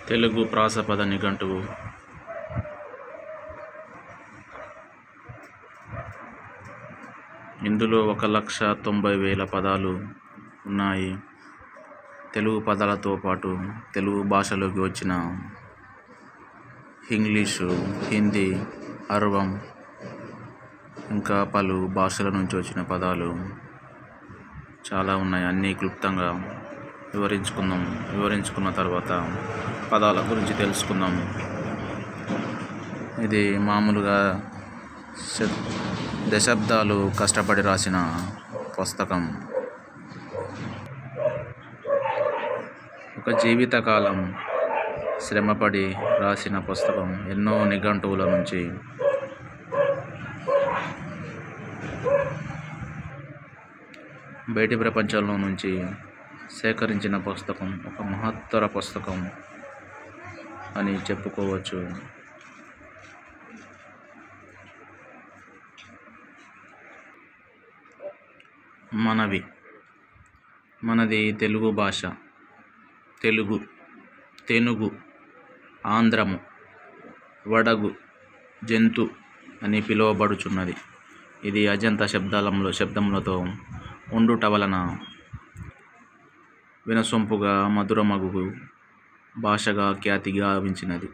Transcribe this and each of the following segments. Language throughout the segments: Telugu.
తెలుగు ప్రాసపద నిఘంటువు ఇందులో ఒక లక్ష తొంభై వేల పదాలు ఉన్నాయి తెలుగు పదాలతో పాటు తెలుగు భాషలోకి వచ్చిన ఇంగ్లీషు హిందీ అరవం ఇంకా పలు భాషల నుంచి వచ్చిన పదాలు చాలా ఉన్నాయి అన్నీ క్లుప్తంగా వివరించుకుందాం వివరించుకున్న తర్వాత పదాల గురించి తెలుసుకుందాము ఇది మామూలుగా శ- దశాబ్దాలు కష్టపడి రాసిన పుస్తకం ఒక జీవితకాలం శ్రమపడి రాసిన పుస్తకం ఎన్నో నిఘంటువుల నుంచి బయటి ప్రపంచంలో నుంచి సేకరించిన పుస్తకం ఒక మహత్తర పుస్తకం అని చెప్పుకోవచ్చు మనవి మనది తెలుగు భాష తెలుగు తెనుగు ఆంధ్రము వడగు జంతు అని పిలువబడుచున్నది ఇది అజంత శబ్దాలంలో శబ్దములతో ఉండుట వలన వినసొంపుగా మధురమగు భాషగా ఖ్యాతి గావించినది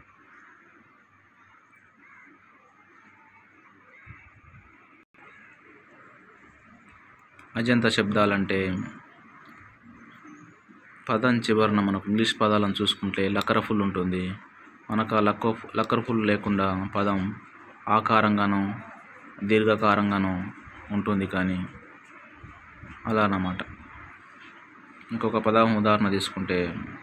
అజంత శబ్దాలంటే పదం చివరన మనకు ఇంగ్లీష్ పదాలను చూసుకుంటే లకరఫుల్ ఉంటుంది మనకు ఆ లక్క లకరఫుల్ లేకుండా పదం ఆకారంగానో దీర్ఘకారంగానో ఉంటుంది కానీ అలా అన్నమాట ఇంకొక పదం ఉదాహరణ తీసుకుంటే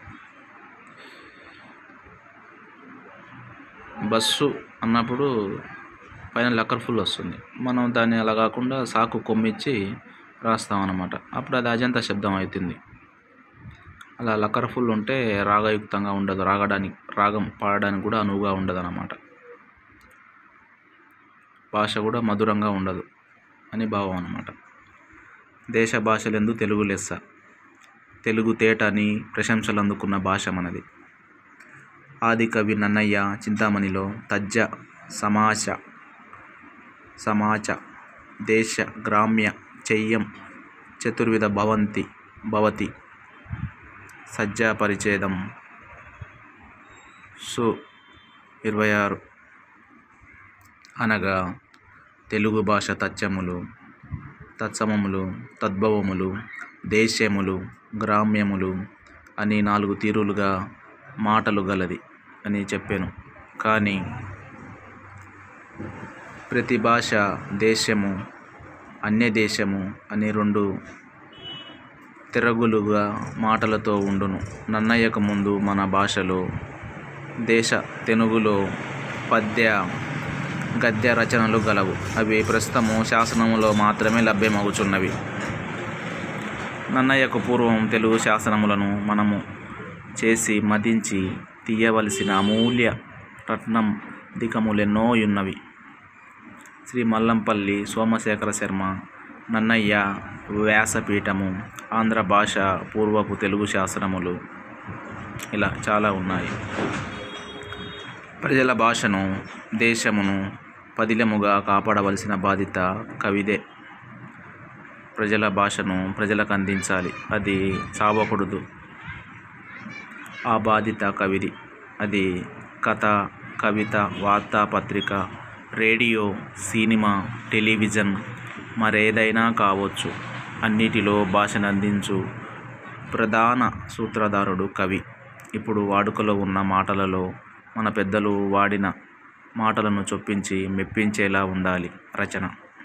బస్సు అన్నప్పుడు పైన లక్కర్ఫుల్ వస్తుంది మనం దాన్ని అలా కాకుండా సాకు కొమ్మిచ్చి రాస్తాం అన్నమాట అప్పుడు అది అజంత శబ్దం అవుతుంది అలా లక్కర్ఫుల్ ఉంటే రాగయుక్తంగా ఉండదు రాగడానికి రాగం పాడడానికి కూడా అనువుగా ఉండదు అన్నమాట భాష కూడా మధురంగా ఉండదు అని భావం అన్నమాట దేశ భాషలందు తెలుగు లెస్స తెలుగు తేట అని ప్రశంసలు అందుకున్న భాష మనది ఆది కవి నన్నయ్య చింతామణిలో తజ్జ సమాచ సమాచ దేశ గ్రామ్య చెయ్యం చతుర్విధ భవంతి భవతి సజ్జా పరిచ్ఛేదం సు ఇరవై ఆరు అనగా తెలుగు భాష తచ్చములు తత్సమములు తద్భవములు దేశ్యములు గ్రామ్యములు అని నాలుగు తీరులుగా మాటలు గలది అని చెప్పాను కానీ ప్రతి భాష దేశము అన్య దేశము అని రెండు తిరగులుగా మాటలతో ఉండును నన్నయ్యకు ముందు మన భాషలో దేశ తెనుగులో పద్య గద్య రచనలు గలవు అవి ప్రస్తుతము శాసనములో మాత్రమే లభ్యమగుచున్నవి నన్నయ్యకు పూర్వం తెలుగు శాసనములను మనము చేసి మదించి తీయవలసిన అమూల్య రత్నం దికములెన్నో ఉన్నవి శ్రీ మల్లంపల్లి సోమశేఖర శర్మ నన్నయ్య వ్యాసపీఠము ఆంధ్ర భాష పూర్వపు తెలుగు శాసనములు ఇలా చాలా ఉన్నాయి ప్రజల భాషను దేశమును పదిలముగా కాపాడవలసిన బాధ్యత కవిదే ప్రజల భాషను ప్రజలకు అందించాలి అది చావకూడదు ఆ బాధ్యత కవిది అది కథ కవిత వార్తాపత్రిక రేడియో సినిమా టెలివిజన్ మరేదైనా కావచ్చు అన్నిటిలో భాషను అందించు ప్రధాన సూత్రధారుడు కవి ఇప్పుడు వాడుకలో ఉన్న మాటలలో మన పెద్దలు వాడిన మాటలను చొప్పించి మెప్పించేలా ఉండాలి రచన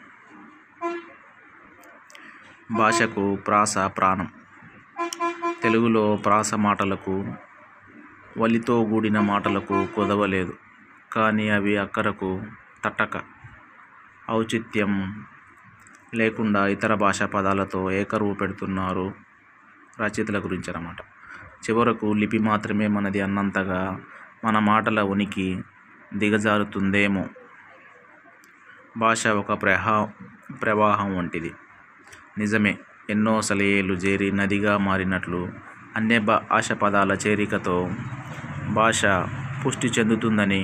భాషకు ప్రాస ప్రాణం తెలుగులో ప్రాస మాటలకు వలితో కూడిన మాటలకు కుదవలేదు కానీ అవి అక్కరకు తట్టక ఔచిత్యం లేకుండా ఇతర భాషా పదాలతో ఏకరువు పెడుతున్నారు రచయితల గురించి అన్నమాట చివరకు లిపి మాత్రమే మనది అన్నంతగా మన మాటల ఉనికి దిగజారుతుందేమో భాష ఒక ప్రహా ప్రవాహం వంటిది నిజమే ఎన్నో సలయేలు చేరి నదిగా మారినట్లు అన్య భాష పదాల చేరికతో భాష పుష్టి చెందుతుందని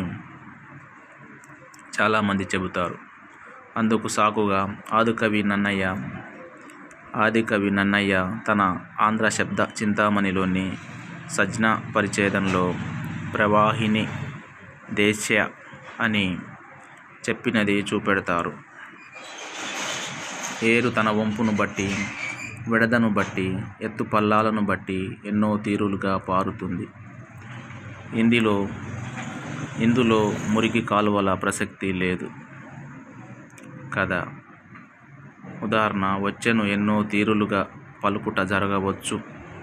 చాలామంది చెబుతారు అందుకు సాకుగా ఆదికవి నన్నయ్య ఆదికవి నన్నయ్య తన ఆంధ్ర శబ్ద చింతామణిలోని సజ్ఞ పరిచ్ఛేదంలో ప్రవాహిని దేశ్య అని చెప్పినది చూపెడతారు ఏరు తన వంపును బట్టి విడదను బట్టి ఎత్తు పల్లాలను బట్టి ఎన్నో తీరులుగా పారుతుంది ఇందులో ఇందులో మురికి కాలువల ప్రసక్తి లేదు కదా ఉదాహరణ వచ్చెను ఎన్నో తీరులుగా పలుకుట జరగవచ్చు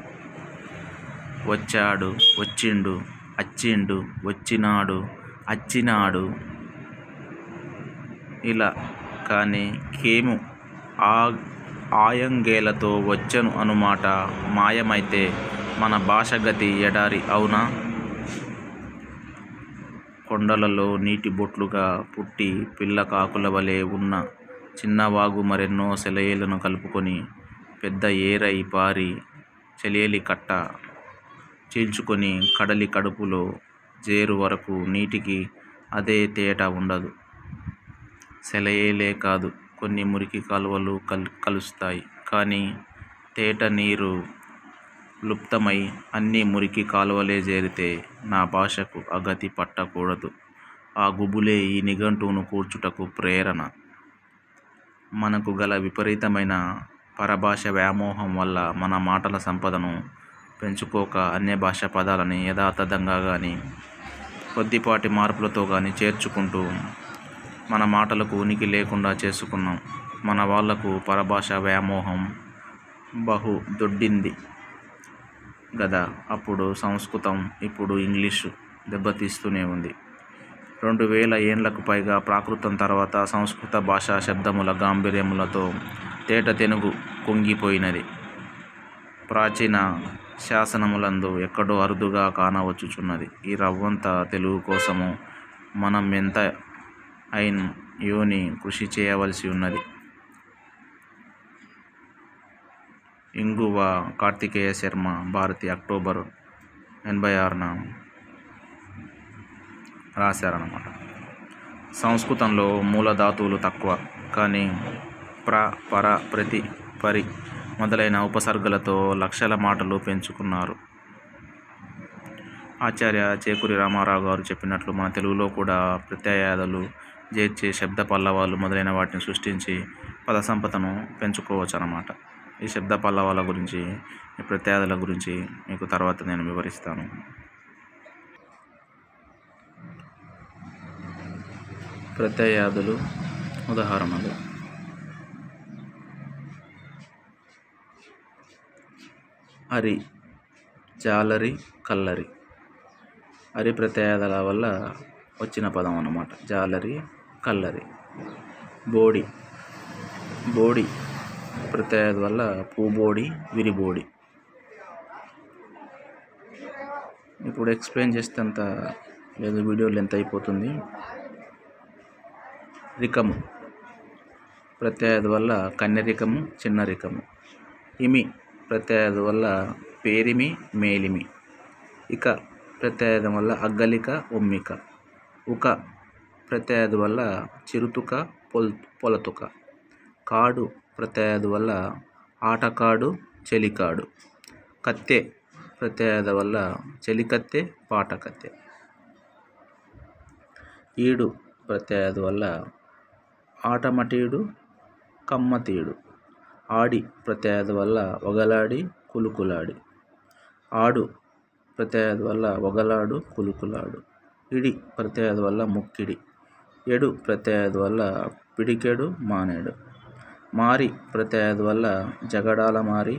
వచ్చాడు వచ్చిండు అచ్చిండు వచ్చినాడు అచ్చినాడు ఇలా కానీ కేము ఆ ఆయంగేలతో వచ్చెను అనుమాట మాయమైతే మన భాష గతి ఎడారి అవునా కొండలలో నీటి బొట్లుగా పుట్టి పిల్ల కాకుల వలె ఉన్న చిన్నవాగు మరెన్నో సెలయేళ్లను కలుపుకొని పెద్ద ఏరై పారి చెలియలి కట్ట చీల్చుకొని కడలి కడుపులో జేరు వరకు నీటికి అదే తేట ఉండదు సెలయేలే కాదు కొన్ని మురికి కాలువలు కల్ కలుస్తాయి కానీ తేట నీరు లుప్తమై అన్ని మురికి కాలువలే చేరితే నా భాషకు అగతి పట్టకూడదు ఆ గుబులే ఈ నిఘంటువును కూర్చుటకు ప్రేరణ మనకు గల విపరీతమైన పరభాష వ్యామోహం వల్ల మన మాటల సంపదను పెంచుకోక అన్య భాష పదాలని యథాతథంగా కానీ కొద్దిపాటి మార్పులతో కానీ చేర్చుకుంటూ మన మాటలకు ఉనికి లేకుండా చేసుకున్నాం మన వాళ్లకు పరభాష వ్యామోహం బహు దొడ్డింది గదా అప్పుడు సంస్కృతం ఇప్పుడు ఇంగ్లీషు దెబ్బతీస్తూనే ఉంది రెండు వేల ఏండ్లకు పైగా ప్రాకృతం తర్వాత సంస్కృత భాషా శబ్దముల గాంభీర్యములతో తేట తెనుగు కుంగిపోయినది ప్రాచీన శాసనములందు ఎక్కడో అరుదుగా కానవచ్చుచున్నది ఈ రవ్వంత తెలుగు కోసము మనం ఎంత అయిన్ యోని కృషి చేయవలసి ఉన్నది ఇంగువ కార్తికేయ శర్మ భారతి అక్టోబర్ ఎనభై ఆరున రాశారన్నమాట సంస్కృతంలో మూల ధాతువులు తక్కువ కానీ ప్ర పర ప్రతి పరి మొదలైన ఉపసర్గలతో లక్షల మాటలు పెంచుకున్నారు ఆచార్య చేకూరి రామారావు గారు చెప్పినట్లు మన తెలుగులో కూడా ప్రత్యయాదులు చేర్చి శబ్ద పల్లవాలు మొదలైన వాటిని సృష్టించి పద సంపదను పెంచుకోవచ్చు అన్నమాట ఈ శబ్ద పల్లవాల గురించి ఈ ప్రత్యయాదుల గురించి మీకు తర్వాత నేను వివరిస్తాను ప్రత్యయాదులు ఉదాహరణలు అరి జాలరి కల్లరి అరి ప్రత్యయాదుల వల్ల వచ్చిన పదం అన్నమాట జాలరి కల్లరి బోడి బోడి ప్రత్యయాద వల్ల పూబోడి విరిబోడి ఇప్పుడు ఎక్స్ప్లెయిన్ చేస్తే అంత లేదు వీడియో లెంత్ అయిపోతుంది రికము ప్రత్యయాద వల్ల కన్యరికము చిన్న రికము ఇమి ప్రత్యయాద వల్ల పేరిమి మేలిమి ఇక ప్రత్యయాదం వల్ల అగ్గలిక ఒమ్మిక ఉక ప్రత్యయాద వల్ల చిరుతుక పొల్ పొలతుక కాడు ప్రత్యయాద వల్ల ఆటకాడు చెలికాడు కత్తె ప్రత్యయాద వల్ల చెలికత్తె పాటకత్తె ఈడు ప్రత్యయాద వల్ల ఆటమటీడు కమ్మతీడు ఆడి ప్రత్యయాద వల్ల ఒగలాడి కులుకులాడి ఆడు ప్రత్యయాద వల్ల ఒగలాడు కులుకులాడు ఇడి ప్రత్యయాద వల్ల ముక్కిడి ఎడు ప్రత్యయాద వల్ల పిడికెడు మానేడు మారి ప్రత్యయాద వల్ల జగడాల మారి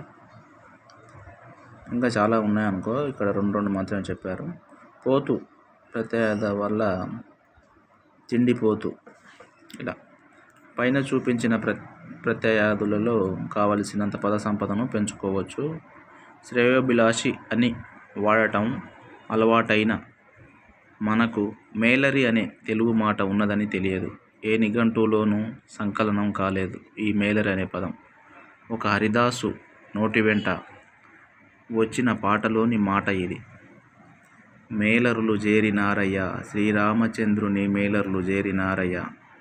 ఇంకా చాలా ఉన్నాయనుకో ఇక్కడ రెండు రెండు మాత్రమే చెప్పారు పోతు ప్రత్యయాద వల్ల తిండిపోతు ఇలా పైన చూపించిన ప్ర ప్రత్యయాదులలో కావలసినంత పద సంపదను పెంచుకోవచ్చు శ్రేయోభిలాషి అని వాడటం అలవాటైన మనకు మేలరి అనే తెలుగు మాట ఉన్నదని తెలియదు ఏ నిఘంటువులోనూ సంకలనం కాలేదు ఈ మేలరి అనే పదం ఒక హరిదాసు నోటి వెంట వచ్చిన పాటలోని మాట ఇది మేలరులు చేరినారయ్య శ్రీరామచంద్రుని మేలరులు చేరినారయ్య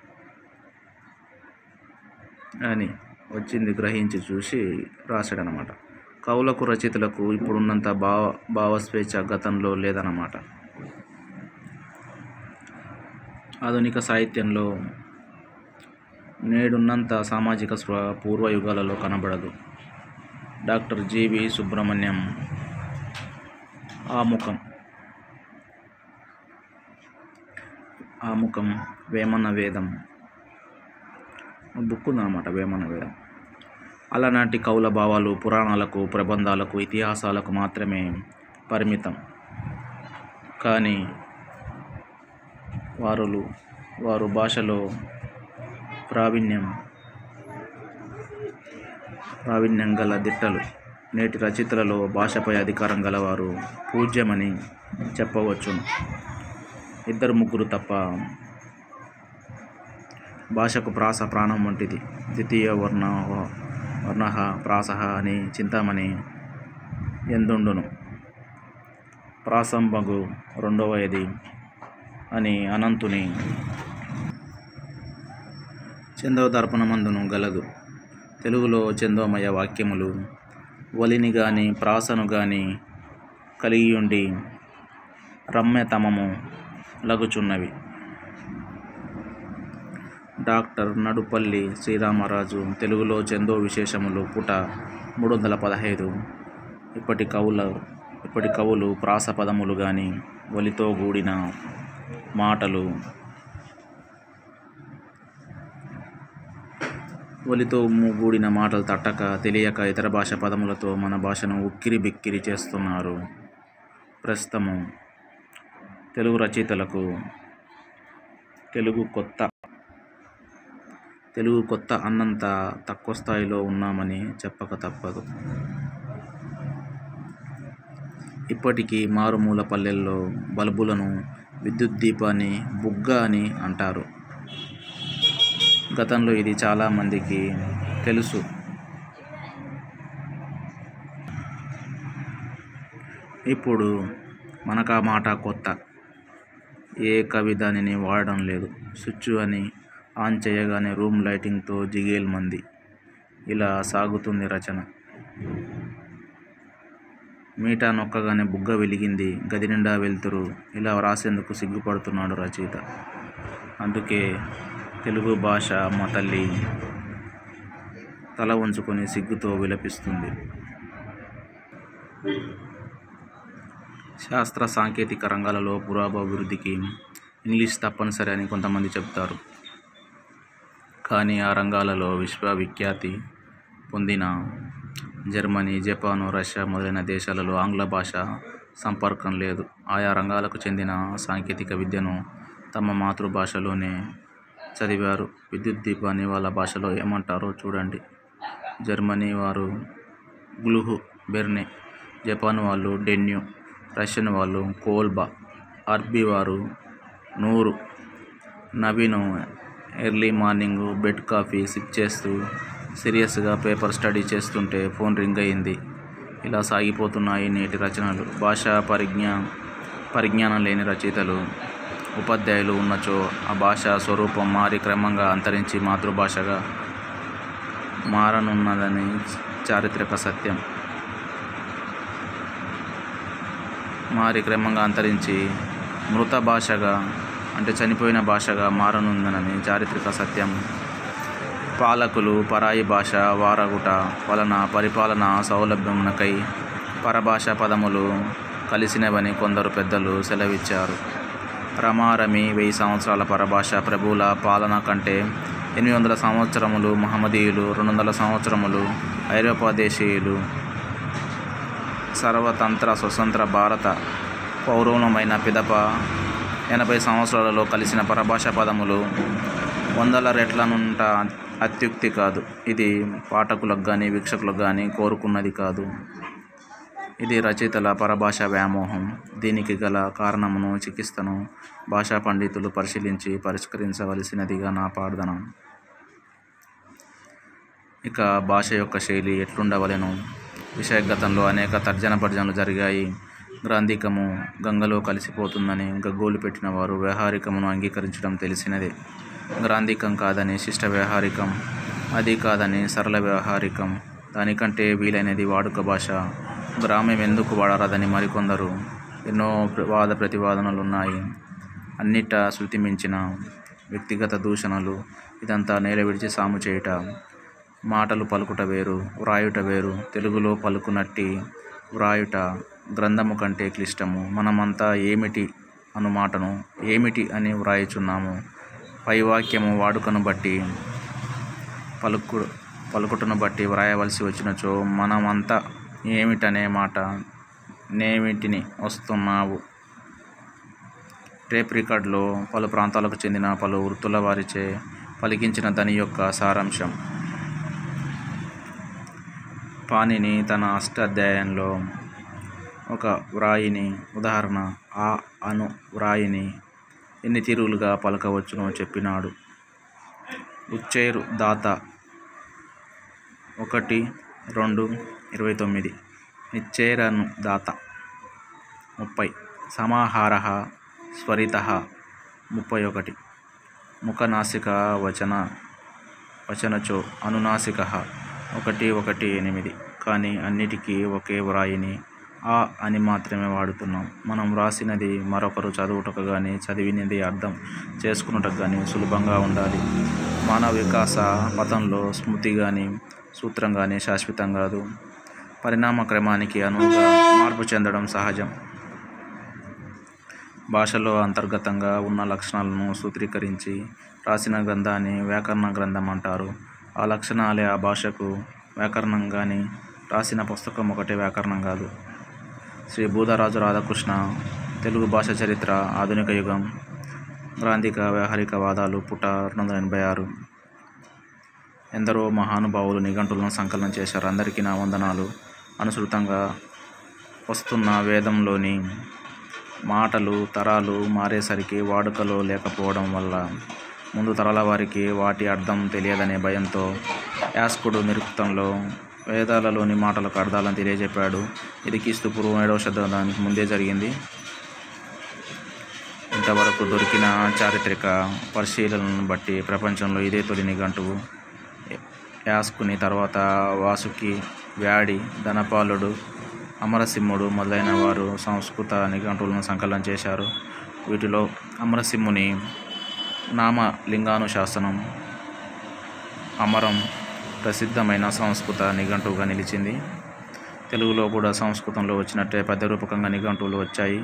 అని వచ్చింది గ్రహించి చూసి రాశాడనమాట కవులకు రచయితలకు ఇప్పుడున్నంత భావ భావస్వేచ్ఛ గతంలో లేదన్నమాట ఆధునిక సాహిత్యంలో నేడున్నంత సామాజిక స్పృహ పూర్వయుగాలలో కనబడదు డాక్టర్ జీవి సుబ్రహ్మణ్యం ఆముఖం ఆముఖం వేమన వేదం బుక్ ఉందన్నమాట వేమన వేదం అలనాటి కవుల భావాలు పురాణాలకు ప్రబంధాలకు ఇతిహాసాలకు మాత్రమే పరిమితం కానీ వారులు వారు భాషలో ప్రావీణ్యం ప్రావీణ్యం గల దిట్టలు నేటి రచయితలలో భాషపై అధికారం గలవారు పూజ్యమని చెప్పవచ్చును ఇద్దరు ముగ్గురు తప్ప భాషకు ప్రాస ప్రాణం వంటిది ద్వితీయ వర్ణ వర్ణ ప్రాస అని చింతామణి ఎందుండును ప్రాసంబగు రెండవది అని అనంతుని చందవ దర్పణమందును గలదు తెలుగులో చందోమయ వాక్యములు వలిని గాని ప్రాసను గాని కలిగి ఉండి రమ్యతమము లగుచున్నవి డాక్టర్ నడుపల్లి శ్రీరామరాజు తెలుగులో చందో విశేషములు పుట మూడు వందల పదహైదు ఇప్పటి కవుల ఇప్పటి కవులు ప్రాస పదములు కానీ ఒలితో కూడిన మాటలు ఒలితో కూడిన మాటలు తట్టక తెలియక ఇతర భాష పదములతో మన భాషను ఉక్కిరి బిక్కిరి చేస్తున్నారు ప్రస్తుతము తెలుగు రచయితలకు తెలుగు కొత్త తెలుగు కొత్త అన్నంత తక్కువ స్థాయిలో ఉన్నామని చెప్పక తప్పదు ఇప్పటికీ మారుమూల పల్లెల్లో బల్బులను విద్యుత్ దీపాన్ని బుగ్గ అని అంటారు గతంలో ఇది చాలామందికి తెలుసు ఇప్పుడు మనకు ఆ మాట కొత్త ఏ కవి దానిని వాడడం లేదు స్విచ్ అని ఆన్ చేయగానే రూమ్ లైటింగ్తో జిగేల్ మంది ఇలా సాగుతుంది రచన మీటా నొక్కగానే బుగ్గ వెలిగింది గది నిండా వెళ్తురు ఇలా వ్రాసేందుకు సిగ్గుపడుతున్నాడు రచయిత అందుకే తెలుగు భాష మా తల్లి తల ఉంచుకొని సిగ్గుతో విలపిస్తుంది శాస్త్ర సాంకేతిక రంగాలలో పురాభివృద్ధికి ఇంగ్లీష్ తప్పనిసరి అని కొంతమంది చెబుతారు కానీ ఆ రంగాలలో విశ్వవిఖ్యాతి పొందిన జర్మనీ జపాను రష్యా మొదలైన దేశాలలో ఆంగ్ల భాష సంపర్కం లేదు ఆయా రంగాలకు చెందిన సాంకేతిక విద్యను తమ మాతృభాషలోనే చదివారు విద్యుత్ దీపాన్ని వాళ్ళ భాషలో ఏమంటారో చూడండి జర్మనీ వారు గ్లుహు బెర్నే జపాన్ వాళ్ళు డెన్యూ రష్యన్ వాళ్ళు కోల్బా అర్బీ వారు నూరు Naveen early morning bed coffee sip చేస్తూ సీరియస్గా పేపర్ స్టడీ చేస్తుంటే ఫోన్ రింగ్ అయింది ఇలా సాగిపోతున్నాయి నేటి రచనలు భాషా పరిజ్ఞా పరిజ్ఞానం లేని రచయితలు ఉపాధ్యాయులు ఉన్నచో ఆ భాష స్వరూపం మారి క్రమంగా అంతరించి మాతృభాషగా మారనున్నదని చారిత్రక సత్యం మారి క్రమంగా అంతరించి మృత భాషగా అంటే చనిపోయిన భాషగా మారనుందనని చారిత్రక సత్యం పాలకులు పరాయి భాష వారగుట వలన పరిపాలన సౌలభ్యమునకై పరభాష పదములు కలిసినవని కొందరు పెద్దలు సెలవిచ్చారు రమారమి వెయ్యి సంవత్సరాల పరభాష ప్రభువుల పాలన కంటే ఎనిమిది వందల సంవత్సరములు మహమ్మదీయులు రెండు వందల సంవత్సరములు ఐరోపా దేశీయులు సర్వతంత్ర స్వతంత్ర భారత పౌరవమైన పిదప ఎనభై సంవత్సరాలలో కలిసిన పరభాష పదములు వందల రెట్లనుంట అత్యుక్తి కాదు ఇది పాఠకులకు కానీ వీక్షకులకు కానీ కోరుకున్నది కాదు ఇది రచయితల పరభాష వ్యామోహం దీనికి గల కారణమును చికిత్సను భాషా పండితులు పరిశీలించి పరిష్కరించవలసినదిగా నా ప్రార్థన ఇక భాష యొక్క శైలి ఎట్లుండవలెను విషయగతంలో అనేక తర్జన భర్జనలు జరిగాయి గ్రాంధికము గంగలో కలిసిపోతుందని గగ్గోలు పెట్టిన వారు వ్యవహారికమును అంగీకరించడం తెలిసినదే గ్రాంధికం కాదని శిష్ట వ్యవహారికం అది కాదని సరళ వ్యవహారికం దానికంటే వీలైనది వాడుక భాష గ్రామ్యం ఎందుకు వాడరాదని మరికొందరు ఎన్నో ప్ర- వాద ప్రతివాదనలు ఉన్నాయి అన్నిట శృతి మించిన వ్యక్తిగత దూషణలు ఇదంతా నేల విడిచి సాము చేయుట మాటలు పలుకుట వేరు వ్రాయుట వేరు తెలుగులో పలుకునట్టి వ్రాయుట గ్రంథము కంటే క్లిష్టము మనమంతా ఏమిటి అను మాటను ఏమిటి అని వ్రాయుచున్నాము పై వాక్యము వాడుకను బట్టి పలుకు పలుకుటను బట్టి వ్రాయవలసి వచ్చినచో మనమంతా ఏమిటనే మాట నేమిటిని వస్తున్నావు టేప్ రికార్డులో పలు ప్రాంతాలకు చెందిన పలు వృత్తుల వారిచే పలికించిన దాని యొక్క సారాంశం పాణిని తన అష్టాధ్యాయంలో ఒక వ్రాయిని ఉదాహరణ ఆ అను వ్రాయిని ఎన్ని తీరులుగా పలకవచ్చునో చెప్పినాడు ఉచ్చేరు దాత ఒకటి రెండు ఇరవై తొమ్మిది నిచ్చేరను దాత ముప్పై సమాహార స్వరిత ముప్పై ఒకటి ముఖనాసిక వచన వచనచో అనునాసిక ఒకటి ఒకటి ఎనిమిది కానీ అన్నిటికీ ఒకే వ్రాయిని ఆ అని మాత్రమే వాడుతున్నాం మనం వ్రాసినది మరొకరు చదువుటకు కానీ చదివినది అర్థం చేసుకున్నటకు కానీ సులభంగా ఉండాలి మానవ వికాస పథంలో స్మృతి కానీ సూత్రం కానీ శాశ్వతం కాదు పరిణామ క్రమానికి అనువుగా మార్పు చెందడం సహజం భాషలో అంతర్గతంగా ఉన్న లక్షణాలను సూత్రీకరించి రాసిన గ్రంథాన్ని వ్యాకరణ గ్రంథం అంటారు ఆ లక్షణాలే ఆ భాషకు వ్యాకరణం కానీ రాసిన పుస్తకం ఒకటే వ్యాకరణం కాదు శ్రీ బూదరాజు రాధాకృష్ణ తెలుగు భాష చరిత్ర ఆధునిక యుగం గ్రాంధిక వ్యవహారిక వాదాలు పుట రెండు వందల ఎనభై ఆరు ఎందరో మహానుభావులు నిఘంటులను సంకలనం చేశారు అందరికీ నా వందనాలు అనుసృతంగా వస్తున్న వేదంలోని మాటలు తరాలు మారేసరికి వాడుకలో లేకపోవడం వల్ల ముందు తరాల వారికి వాటి అర్థం తెలియదనే భయంతో యాస్కుడు నిరుక్తంలో వేదాలలోని మాటలకు అర్థాలను తెలియజెప్పాడు ఇది క్రీస్తు పూర్వం ఏడవ శతాబ్దానికి ముందే జరిగింది ఇంతవరకు దొరికిన చారిత్రక పరిశీలనలను బట్టి ప్రపంచంలో ఇదే తొలి నిఘంటువు యాస్కుని తర్వాత వాసుకి వ్యాడి ధనపాలుడు అమరసింహుడు మొదలైన వారు సంస్కృత నిఘంటువులను సంకలనం చేశారు వీటిలో అమరసింహుని నామ లింగానుశాసనం అమరం ప్రసిద్ధమైన సంస్కృత నిఘంటువుగా నిలిచింది తెలుగులో కూడా సంస్కృతంలో వచ్చినట్టే పద్యరూపకంగా నిఘంటువులు వచ్చాయి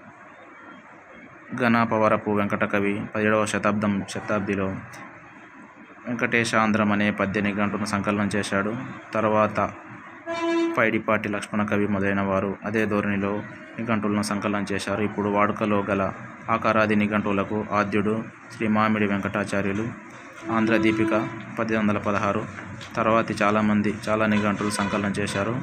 గణపవరపు వెంకటకవి పదిహేడవ శతాబ్దం శతాబ్దిలో వెంకటేశాంధ్రం అనే పద్య నిఘంటును సంకలనం చేశాడు తర్వాత పైడిపాటి లక్ష్మణ కవి మొదలైన వారు అదే ధోరణిలో నిఘంటువులను సంకలనం చేశారు ఇప్పుడు వాడుకలో గల ఆకారాది నిఘంటువులకు ఆద్యుడు శ్రీ మామిడి వెంకటాచార్యులు ఆంధ్ర దీపిక పద్దెనిమిది వందల పదహారు తర్వాతి చాలామంది చాలా నిఘంటువులు సంకలనం చేశారు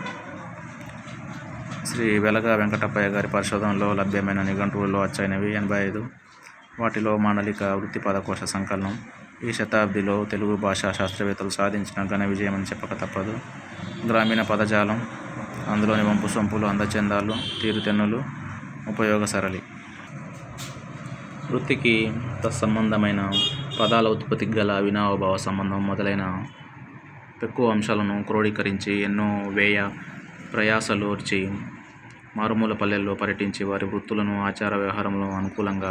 శ్రీ వెలగ వెంకటప్పయ్య గారి పరిశోధనలో లభ్యమైన నిఘంటువుల్లో వచ్చైనవి ఎనభై ఐదు వాటిలో మాండలిక వృత్తి పదకోశ సంకలనం ఈ శతాబ్దిలో తెలుగు భాషా శాస్త్రవేత్తలు సాధించిన ఘన విజయం అని చెప్పక తప్పదు గ్రామీణ పదజాలం అందులోని వంపు సొంపులు అందచందాలు తీరుతెన్నులు ఉపయోగ సరళి వృత్తికి తత్సంబంధమైన పదాల ఉత్పత్తికి గల వినావభావ సంబంధం మొదలైన ఎక్కువ అంశాలను క్రోడీకరించి ఎన్నో వ్యయ ప్రయాసలు వచ్చి మారుమూల పల్లెల్లో పర్యటించి వారి వృత్తులను ఆచార వ్యవహారంలో అనుకూలంగా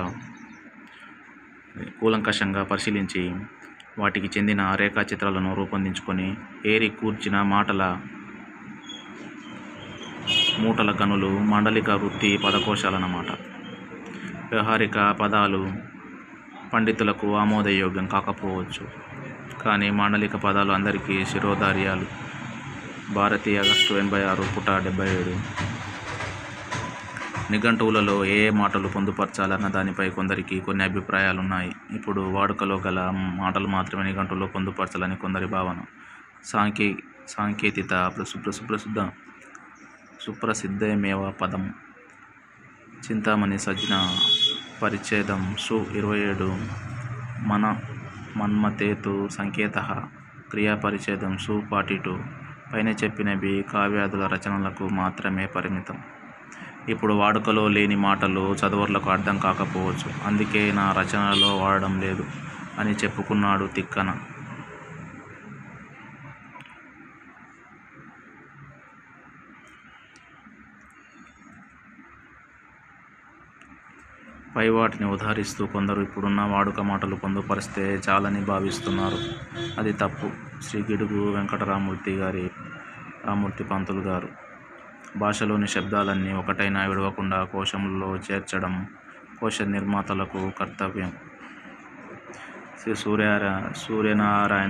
కూలంకషంగా పరిశీలించి వాటికి చెందిన రేఖాచిత్రాలను రూపొందించుకొని ఏరి కూర్చిన మాటల మూటల గనులు మాండలిక వృత్తి పదకోశాలన్నమాట వ్యవహారిక పదాలు పండితులకు ఆమోదయోగ్యం కాకపోవచ్చు కానీ మాండలిక పదాలు అందరికీ శిరోధార్యాలు భారతి ఆగస్టు ఎనభై ఆరు పుట డెబ్బై ఏడు నిఘంటువులలో ఏ ఏ మాటలు పొందుపరచాలన్న దానిపై కొందరికి కొన్ని అభిప్రాయాలు ఉన్నాయి ఇప్పుడు వాడుకలో గల మాటలు మాత్రమే నిఘంటువులో పొందుపరచాలని కొందరి భావన సాంకే సాంకేతిత ప్రసు సుప్రసిద్ధ సుప్రసిద్ధమేవ పదం చింతామణి సజ్జన పరిచ్ఛేదం సు ఇరవై ఏడు మన మన్మతేతు సంకేత క్రియాపరిచ్ఛేదం సు ఫార్టీ టూ పైన చెప్పినవి కావ్యాదుల రచనలకు మాత్రమే పరిమితం ఇప్పుడు వాడుకలో లేని మాటలు చదువర్లకు అర్థం కాకపోవచ్చు అందుకే నా రచనలలో వాడడం లేదు అని చెప్పుకున్నాడు తిక్కన పై వాటిని ఉదాహరిస్తూ కొందరు ఇప్పుడున్న వాడుక మాటలు పొందుపరిస్తే చాలని భావిస్తున్నారు అది తప్పు శ్రీ గిడుగు వెంకటరామూర్తి గారి రామూర్తి పంతులు గారు భాషలోని శబ్దాలన్నీ ఒకటైనా విడవకుండా కోశంలో చేర్చడం కోశ నిర్మాతలకు కర్తవ్యం శ్రీ సూర్య సూర్యనారాయణ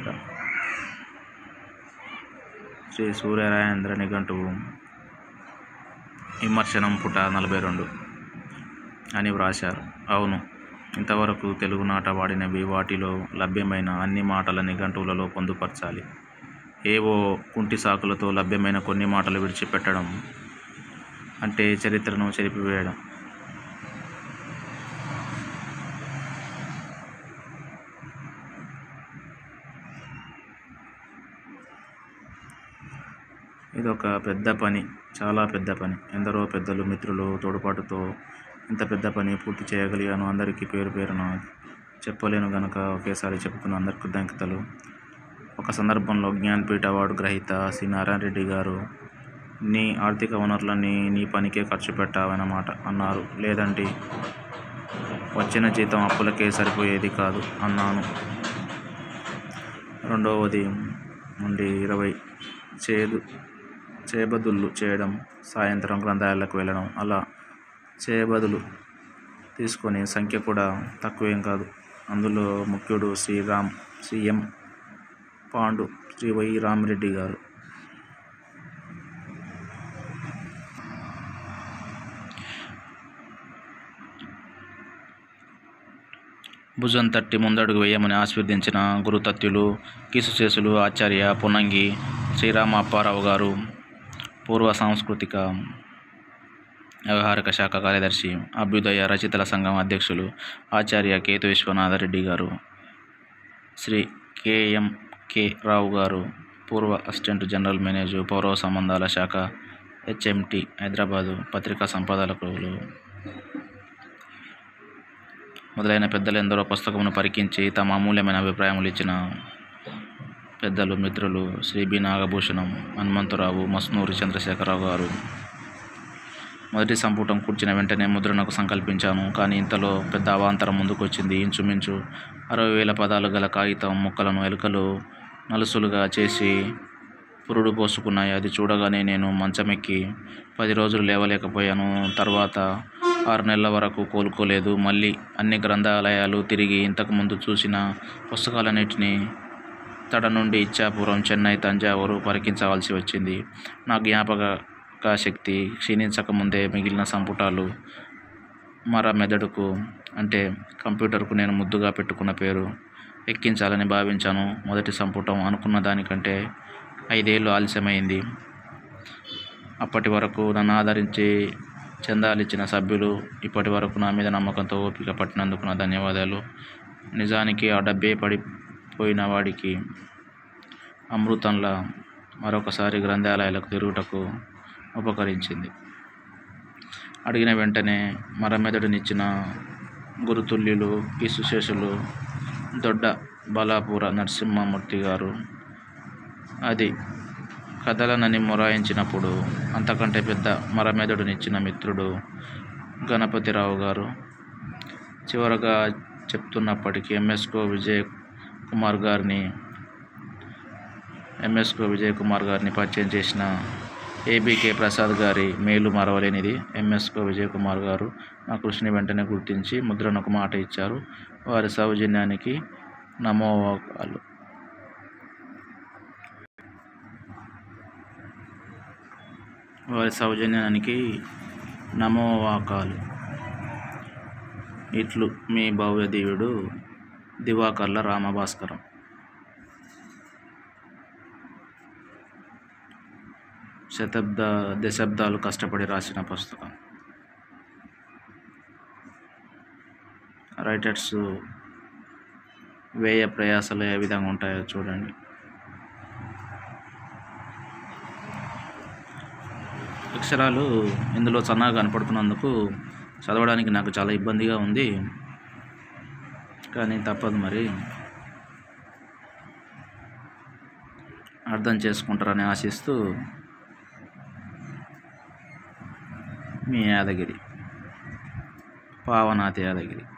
శ్రీ సూర్యనారాయణ నిఘంటువు విమర్శనం పుట నలభై రెండు అని వ్రాశారు అవును ఇంతవరకు తెలుగునాట వాడినవి వాటిలో లభ్యమైన అన్ని మాటల నిఘంటువులలో పొందుపరచాలి ఏవో కుంటి సాకులతో లభ్యమైన కొన్ని మాటలు విడిచిపెట్టడం అంటే చరిత్రను చెరిపివేయడం ఇదొక పెద్ద పని చాలా పెద్ద పని ఎందరో పెద్దలు మిత్రులు తోడ్పాటుతో ఇంత పెద్ద పని పూర్తి చేయగలిగాను అందరికీ పేరు పేరున చెప్పలేను గనక ఒకేసారి చెప్పుకున్న అందరి కృతజ్ఞతలు ఒక సందర్భంలో జ్ఞాన్పీఠ అవార్డు గ్రహీత శ్రీ నారాయణ రెడ్డి గారు నీ ఆర్థిక వనరులన్నీ నీ పనికే ఖర్చు పెట్టావన్నమాట అన్నారు లేదంటే వచ్చిన జీతం అప్పులకే సరిపోయేది కాదు అన్నాను రెండవది నుండి ఇరవై చేదు చేబదుళ్ళు చేయడం సాయంత్రం గ్రంథాలయాలకు వెళ్ళడం అలా చేయబదులు తీసుకొని సంఖ్య కూడా తక్కువేం కాదు అందులో ముఖ్యుడు శ్రీరామ్ శ్రీఎం పాండు శ్రీ వై రామిరెడ్డి గారు భుజం తట్టి ముందడుగు వేయమని ఆశీర్వదించిన గురుతత్యులు కీసుశేషులు ఆచార్య పునంగి శ్రీరామ అప్పారావు గారు పూర్వ సాంస్కృతిక వ్యవహారిక శాఖ కార్యదర్శి అభ్యుదయ రచయితల సంఘం అధ్యక్షులు ఆచార్య కేతు విశ్వనాథరెడ్డి గారు శ్రీ కేఎం కె రావు గారు పూర్వ అసిస్టెంట్ జనరల్ మేనేజర్ పౌర సంబంధాల శాఖ హెచ్ఎంటి హైదరాబాదు పత్రికా సంపాదకులు మొదలైన పెద్దలు ఎందరో పుస్తకమును పరికించి తమ అమూల్యమైన అభిప్రాయములు ఇచ్చిన పెద్దలు మిత్రులు శ్రీ బి నాగభూషణం హనుమంతరావు మస్నూరి చంద్రశేఖరరావు గారు మొదటి సంపుటం కూర్చిన వెంటనే ముద్రణకు సంకల్పించాను కానీ ఇంతలో పెద్ద అవాంతరం ముందుకొచ్చింది ఇంచుమించు అరవై వేల పదాలు గల కాగితం ముక్కలను ఎలుకలు నలుసులుగా చేసి పురుడు పోసుకున్నాయి అది చూడగానే నేను మంచమెక్కి పది రోజులు లేవలేకపోయాను తర్వాత ఆరు నెలల వరకు కోలుకోలేదు మళ్ళీ అన్ని గ్రంథాలయాలు తిరిగి ఇంతకుముందు చూసిన పుస్తకాలన్నిటినీ తడ నుండి ఇచ్చాపురం చెన్నై తంజావూరు పరికించవలసి వచ్చింది నా జ్ఞాపక శక్తి క్షీణించకముందే మిగిలిన సంపుటాలు మర మెదడుకు అంటే కంప్యూటర్కు నేను ముద్దుగా పెట్టుకున్న పేరు ఎక్కించాలని భావించాను మొదటి సంపుటం అనుకున్న దానికంటే ఐదేళ్ళు ఆలస్యమైంది అప్పటి వరకు నన్ను ఆదరించి చందాలిచ్చిన సభ్యులు ఇప్పటి వరకు నా మీద నమ్మకంతో ఓపిక పట్టినందుకు నా ధన్యవాదాలు నిజానికి ఆ డబ్బే పడిపోయిన వాడికి అమృతంలా మరొకసారి గ్రంథాలయాలకు తిరుగుటకు ఉపకరించింది అడిగిన వెంటనే మరమెదడునిచ్చిన గురుతుల్యులు ఈసుశేషులు దొడ్డ బలాపుర నరసింహమూర్తి గారు అది కదలనని మొరాయించినప్పుడు అంతకంటే పెద్ద మరమెదడునిచ్చిన మిత్రుడు గణపతిరావు గారు చివరగా చెప్తున్నప్పటికీ ఎంఎస్కో విజయ్ కుమార్ గారిని ఎంఎస్కో విజయ్ కుమార్ గారిని పరిచయం చేసిన ఏబీకే ప్రసాద్ గారి మేలు మరవలేనిది ఎంఎస్కో విజయ్ కుమార్ గారు నా కృషిని వెంటనే గుర్తించి ముద్రణకు మాట ఇచ్చారు వారి సౌజన్యానికి నమోవాకాలు వారి సౌజన్యానికి నమోవాకాలు ఇట్లు మీ భవ్యదేవుడు దివాకర్ల రామభాస్కరం శతాబ్ద దశాబ్దాలు కష్టపడి రాసిన పుస్తకం రైటర్స్ వ్యయ ప్రయాసాలు ఏ విధంగా ఉంటాయో చూడండి అక్షరాలు ఇందులో సన్నగా కనపడుతున్నందుకు చదవడానికి నాకు చాలా ఇబ్బందిగా ఉంది కానీ తప్పదు మరి అర్థం చేసుకుంటారని ఆశిస్తూ మీ యాదగిరి పావనాథ్ యాదగిరి